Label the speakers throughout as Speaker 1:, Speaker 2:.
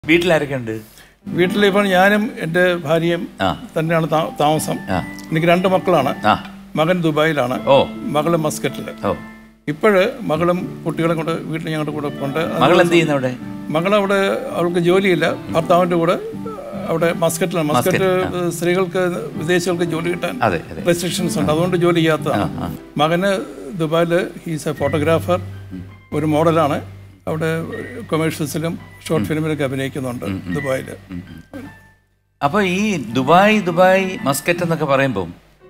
Speaker 1: വീട്ടിലാരൊക്കെ ഉണ്ട്
Speaker 2: വീട്ടിൽ ഇപ്പം ഞാനും എൻ്റെ ഭാര്യയും
Speaker 1: ആ.
Speaker 2: തന്നെയാണ് താ- താമസം
Speaker 1: ആ
Speaker 2: എനിക്ക് രണ്ട് മക്കളാണ്
Speaker 1: ആ
Speaker 2: മകൻ ദുബായിലാണ്
Speaker 1: ഓ
Speaker 2: മകള് മസ്കറ്റിൽ
Speaker 1: ഓ
Speaker 2: ഇപ്പോഴ് മകളും കുട്ടികളെ കൊണ്ട് വീട്ടിൽ ഞങ്ങളുടെ കൂടെ ഉണ്ട്
Speaker 1: മകൾ എന്ത് ചെയ്യുന്നു അവിടെ
Speaker 2: മകളവിടെ അവൾക്ക് ജോലിയില്ല ഭർത്താവിൻ്റെ കൂടെ അവിടെ മസ്കറ്റിലാണ് മസ്കറ്റ് സ്ത്രീകൾക്ക് വിദേശികൾക്ക് ജോലി കിട്ടാൻ
Speaker 1: അതെ അതെ
Speaker 2: റെസ്ട്രിക്ഷൻസ് ഉണ്ട് അതുകൊണ്ട് ജോലി ചെയ്യാത്തതാണ് മകന് ദുബായിൽ ഹീസ് എ ഫോട്ടോഗ്രാഫർ ഒരു മോഡലാണ് അവിടെ കൊമേഴ്ഷ്യൽസിലും ഷോർട്ട് ഫിലിമിലൊക്കെ അഭിനയിക്കുന്നുണ്ട് ദുബായിൽ
Speaker 1: അപ്പൊ ഈ ദുബായ് ദുബായ് മസ്കറ്റ് എന്നൊക്കെ പറയുമ്പോൾ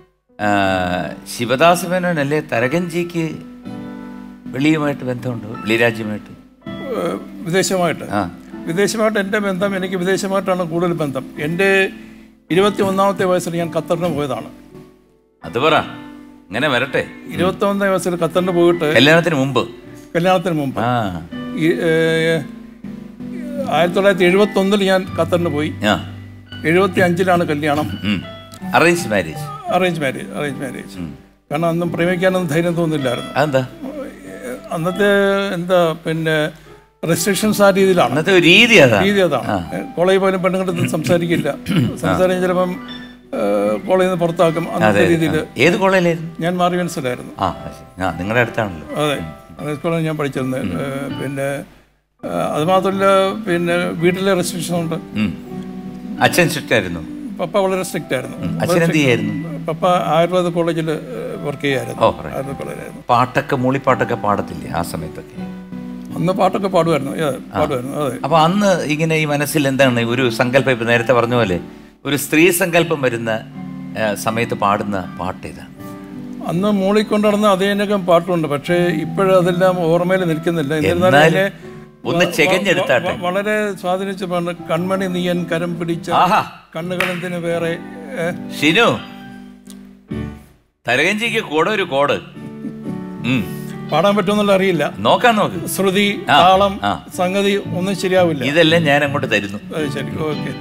Speaker 1: ശിവദാസ് മേനോൻ അല്ലേ തരകഞ്ചിക്ക് വെളിയുമായിട്ട് ബന്ധമുണ്ടോ വെളിരാജ്യമായിട്ട്
Speaker 2: ഏഹ് വിദേശമായിട്ട്
Speaker 1: ആ
Speaker 2: വിദേശമായിട്ട് എൻ്റെ ബന്ധം എനിക്ക് വിദേശമായിട്ടാണ് കൂടുതൽ ബന്ധം എൻ്റെ ഇരുപത്തി ഒന്നാമത്തെ വയസ്സിൽ ഞാൻ ഖത്തറിന് പോയതാണ്
Speaker 1: അത് പറ ഇങ്ങനെ വരട്ടെ
Speaker 2: ഇരുപത്തി ഒന്നാം വയസ്സിൽ ഖത്തറിന് പോയിട്ട്
Speaker 1: കല്യാണത്തിന് മുമ്പ്
Speaker 2: കല്യാണത്തിന് മുമ്പ്
Speaker 1: ആ
Speaker 2: ഈ, ഏഹ്, ആയിരത്തി തൊള്ളായിരത്തി എഴുപത്തി ഒന്നിൽ ഞാൻ ഖത്തറിന് പോയി
Speaker 1: ആ
Speaker 2: എഴുപത്തി അഞ്ചിലാണ് കല്യാണം
Speaker 1: arrange marriage
Speaker 2: arrange marriage arrange marriage കാരണം അന്നും പ്രേമിക്കാനൊന്നും ധൈര്യം തോന്നില്ലായിരുന്നു
Speaker 1: അതെന്താ
Speaker 2: അന്നത്തെ എന്താ പിന്നെ റെസ്ട്രിക്ഷൻസ് ആ രീതിയിലാണ്
Speaker 1: അന്നത്തെ ഒരു രീതി അതാ
Speaker 2: രീതി അതാണ് കോളേജിൽ പോലും പെണ്ണുങ്ങളുടെ സംസാരിക്കില്ല സംസാരിക്കും ചിലപ്പം ഏഹ്, കോളേജിൽ നിന്ന് പുറത്താക്കും അന്നത്തെ രീതിയിൽ
Speaker 1: ഏത് കോളേജിലായിരുന്നു
Speaker 2: ഞാൻ മാറിവൻസിലായിരുന്നു
Speaker 1: ആ അത് ശരി. ആ നിങ്ങളുടെ അടുത്താണല്ലോ
Speaker 2: അതെ അതേ സ്കൂളിലാണ് ഞാൻ പഠിച്ചിരുന്നത് ഏഹ്, പിന്നെ ഏഹ്, അത് മാത്രമല്ല പിന്നെ വീട്ടിലെ റെസ്ട്രിക്ഷൻ ഉണ്ട്
Speaker 1: ഉം. അച്ഛൻ സ്ട്രിക്റ്റ് ആയിരുന്നു
Speaker 2: പപ്പ വളരെ സ്ട്രിക്റ്റ് ആയിരുന്നു
Speaker 1: അച്ഛൻ എന്ത് ചെയ്യായിരുന്നു
Speaker 2: പപ്പ ആയുർവേദ കോളേജിൽ വർക്ക് ചെയ്യായിരുന്നു
Speaker 1: ഓ right.
Speaker 2: ആയുർവേദ കോളേജിലായിരുന്നു
Speaker 1: പാട്ടൊക്കെ മൂളിപ്പാട്ടൊക്കെ പാടത്തില്ലേ ആ സമയത്തൊക്കെ
Speaker 2: അന്ന് പാട്ടൊക്കെ പാടുമായിരുന്നു അതെ പാടുമായിരുന്നു അതെ
Speaker 1: അപ്പൊ അന്ന് ഇങ്ങനെ ഈ മനസ്സിൽ എന്താണ് ഒരു സങ്കല്പം ഇപ്പൊ നേരത്തെ പറഞ്ഞ പോലെ ഒരു സ്ത്രീ സങ്കല്പം വരുന്ന ആ, സമയത്ത് പാടുന്ന പാട്ട് ഏതാണ്
Speaker 2: അന്ന് മൂളിക്കൊണ്ട് നടന്ന അതേനകം പാട്ടുണ്ട് പക്ഷേ ഇപ്പോഴതെല്ലാം ഓർമ്മയിൽ നിൽക്കുന്നില്ല എന്നിരുന്നാലും
Speaker 1: എന്നാലും
Speaker 2: എന്നെ
Speaker 1: ഒന്ന് ചെകഞ്ഞെടുത്താട്ടെ
Speaker 2: വ- വളരെ സ്വാധീനിച്ച പാട്ട് കൺമണി നീയൻ കരം പിടിച്ച
Speaker 1: ആഹാ
Speaker 2: കണ്ണുകളെന്തിന് വേറെ ഏ,
Speaker 1: ഷിനു തരകഞ്ചിക്ക് കൂടെ ഒരു കോട് ഉം.
Speaker 2: പാടാൻ പറ്റുമെന്നുള്ള അറിയില്ല
Speaker 1: നോക്കാൻ നോക്ക്
Speaker 2: ശ്രുതി താളം
Speaker 1: ആ.
Speaker 2: സംഗതി ഒന്നും ശരിയാവില്ല
Speaker 1: ഇതെല്ലാം ഞാൻ അങ്ങോട്ട് തരുന്നു
Speaker 2: അത് ശരി ഓക്കെ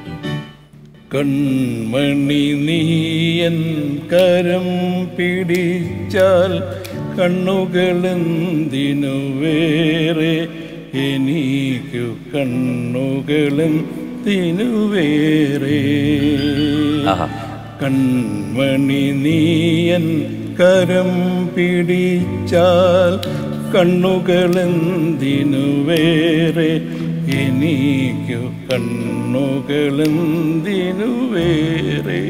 Speaker 2: കൺമണി നീയൻ കരം പിടിച്ചാൽ കണ്ണുകളെന്തിനു വേറെ എനിക്കു കണ്ണുകളെന്തിനു വേറെ
Speaker 1: ആഹാ
Speaker 2: കൺമണി നീയൻ കരം പിടിച്ചാൽ കണ്ണുകളെന്തിനു വേറെ എനിക്കു കണ്ണുകളെന്തിനു വേറെ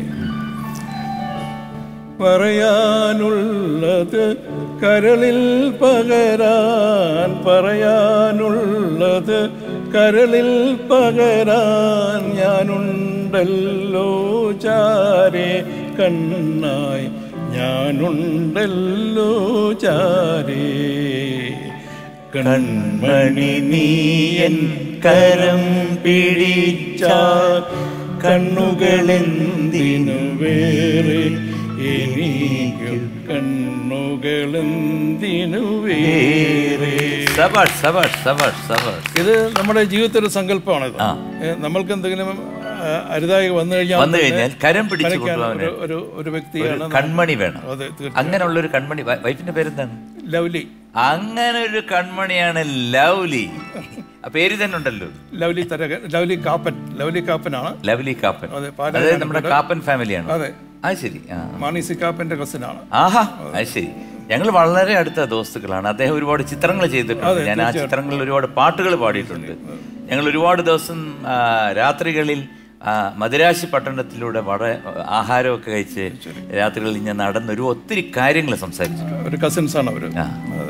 Speaker 2: പറയാനുള്ളത് കരളിൽ പകരാൻ പറയാനുള്ളത് കരളിൽ പകരാൻ ഞാനുണ്ടല്ലോ ചാരെ കണ്ണായി ഞാനുണ്ടല്ലോ ചാരേ കൺമണി നീയൻ കരം പിടിച്ചാൽ കണ്ണുകളെന്തിനു വേറെ എനിക്കു കണ്ണുകളെന്തിനു വേറെ
Speaker 1: സബാഷ് സബാഷ് സബാഷ് സബാഷ്
Speaker 2: ഇത് നമ്മുടെ ജീവിതത്തിലെ സങ്കല്പമാണ് ഇത്
Speaker 1: ആ.
Speaker 2: നമ്മൾക്ക് എന്തെങ്കിലും ആ, അരുതായി വന്നു കഴിഞ്ഞാൽ
Speaker 1: വന്നു കഴിഞ്ഞാൽ കരം പിടിച്ചു
Speaker 2: നനയ്ക്കാൻ
Speaker 1: കൊണ്ടുപോകാൻ
Speaker 2: ഒരു ഒരു ഒരു വ്യക്തിയാണ്
Speaker 1: കൺമണി വേണം
Speaker 2: അതെ തീർച്ചയായും
Speaker 1: അങ്ങനെയുള്ള ഒരു കൺമണി വൈ- വൈഫിന്റെ പേരെന്താണ്
Speaker 2: ലവ്ലി
Speaker 1: അങ്ങനെ ഒരു കൺമണിയാണ് ലവ്ലി ആ പേര് തന്നെ ഉണ്ടല്ലോ
Speaker 2: ലവ്ലി തരകൻ ലവ്ലി കാപ്പൻ ലവ്ലി കാപ്പനാണ്
Speaker 1: ലവ്ലി കാപ്പൻ
Speaker 2: അതെ
Speaker 1: അതായത് നമ്മുടെ കാപ്പൻ ഫാമിലിയാണ്
Speaker 2: അതെ
Speaker 1: അത് ശരി ആ
Speaker 2: മാണി സി കാപ്പന്റെ കസിനാണ്
Speaker 1: ആഹാ അത് ശരി ഞങ്ങൾ വളരെ അടുത്ത ദോസ്തുക്കളാണ് അദ്ദേഹം ഒരുപാട് ചിത്രങ്ങൾ ചെയ്തിട്ടുണ്ട് ഞാൻ ആ ചിത്രങ്ങളിൽ ഒരുപാട് പാട്ടുകൾ പാടിയിട്ടുണ്ട് ഞങ്ങൾ ഒരുപാട് ദിവസം ആ, രാത്രികളിൽ ആ, മദിരാശി പട്ടണത്തിലൂടെ വളരെ ആഹാരമൊക്കെ കഴിച്ച് രാത്രികളിൽ ഞാൻ നടന്ന് ഒരു ഒത്തിരി കാര്യങ്ങൾ സംസാരിച്ചിട്ടുണ്ട്
Speaker 2: ഒരു കസിൻസ് ആണ് അവര്
Speaker 1: ആ
Speaker 2: അതെ